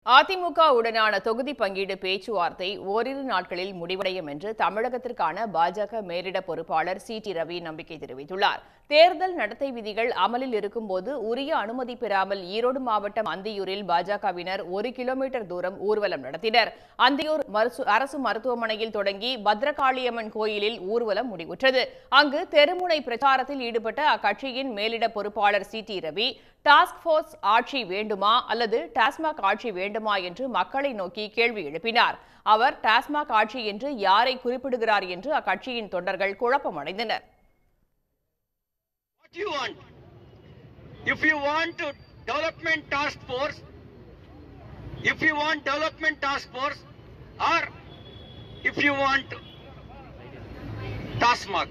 அதிமுக உடனான தொகுதி பங்கீடு பேச்சுவார்த்தை ஓரிரு நாட்களில் முடிவடையும் என்று தமிழகத்திற்கான பாஜக மேலிட பொறுப்பாளர் சி டி ரவி நம்பிக்கை தெரிவித்துள்ளார் தேர்தல் நடத்தை விதிகள் அமலில் இருக்கும்போது உரிய அனுமதி பெறாமல் ஈரோடு மாவட்டம் அந்தியூரில் பாஜகவினர் ஒரு கிலோமீட்டர் தூரம் ஊர்வலம் நடத்தினர் அந்தியூர் மருசு- அரசு மருத்துவமனையில் தொடங்கி பத்ரகாளியம்மன் கோயிலில் ஊர்வலம் முடிவுற்றது அங்கு தெருமுனை பிரச்சாரத்தில் ஈடுபட்ட அக்கட்சியின் மேலிட பொறுப்பாளர் C T Ravi task force ஆட்சி வேண்டுமா அல்லது டாஸ்மாக் ஆட்சி வேண்டுமா என்று மக்களை நோக்கி கேள்வி எழுப்பினார் அவர் டாஸ்மாக் ஆட்சி என்று யாரை குறிப்பிடுகிறார் என்று அக்கட்சியின் தொண்டர்கள் குழப்பமடைந்தனர் What you want? If you want to development task force, if you want development task force, or if you want TASMAC.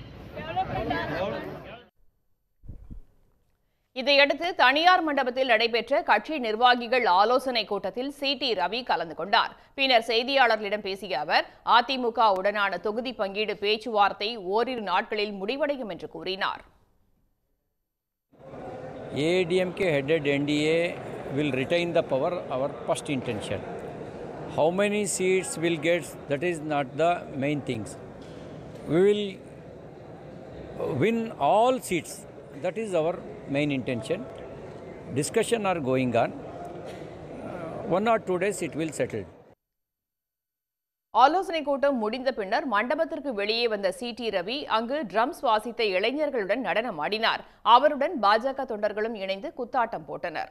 இதையடுத்து தனியார் மண்டபத்தில் நடைபெற்ற கட்சி நிர்வாகிகள் ஆலோசனைக் கூட்டத்தில் சி டி ரவி கலந்து கொண்டார் பின்னர் செய்தியாளர்களிடம் பேசிய அவர் அதிமுக உடனான தொகுதி பங்கீடு பேச்சுவார்த்தை ஓரிரு நாட்களில் முடிவடையும் என்று கூறினார் AADMK headed NDA will retain the power, our first intention. How many seats will get, that is not the main things. We will win all seats, that is our main intention. Discussion are going on. Uh, one or two days it will settle. ஆலோசனைக் கூட்டம் முடிந்த பின்னர் மண்டபத்திற்கு வெளியே வந்த C T Ravi அங்கு drums வாசித்த இளைஞர்களுடன் நடனமாடினார் அவருடன் பாஜக தொண்டர்களும் இணைந்து குத்தாட்டம் போட்டனர்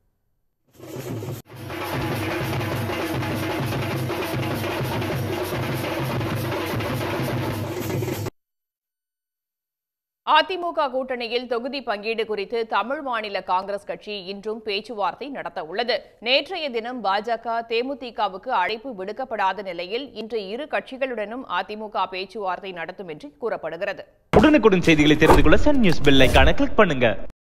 அதிமுக கூட்டணியில் தொகுதி பங்கீடு குறித்து தமிழ் மாநில காங்கிரஸ் கட்சி இன்றும் பேச்சுவார்த்தை நடத்த உள்ளது நேற்றைய தினம் பாஜக தேமுதிகவுக்கு அழைப்பு விடுக்கப்படாத நிலையில் இன்று இரு கட்சிகளுடனும் அதிமுக பேச்சுவார்த்தை நடத்தும் என்று கூறப்படுகிறது உடனுக்குடன் செய்திகளை தெரிந்து கொள்ள சன் நியூஸ் பெல் ஐகானை கிளிக் பண்ணுங்க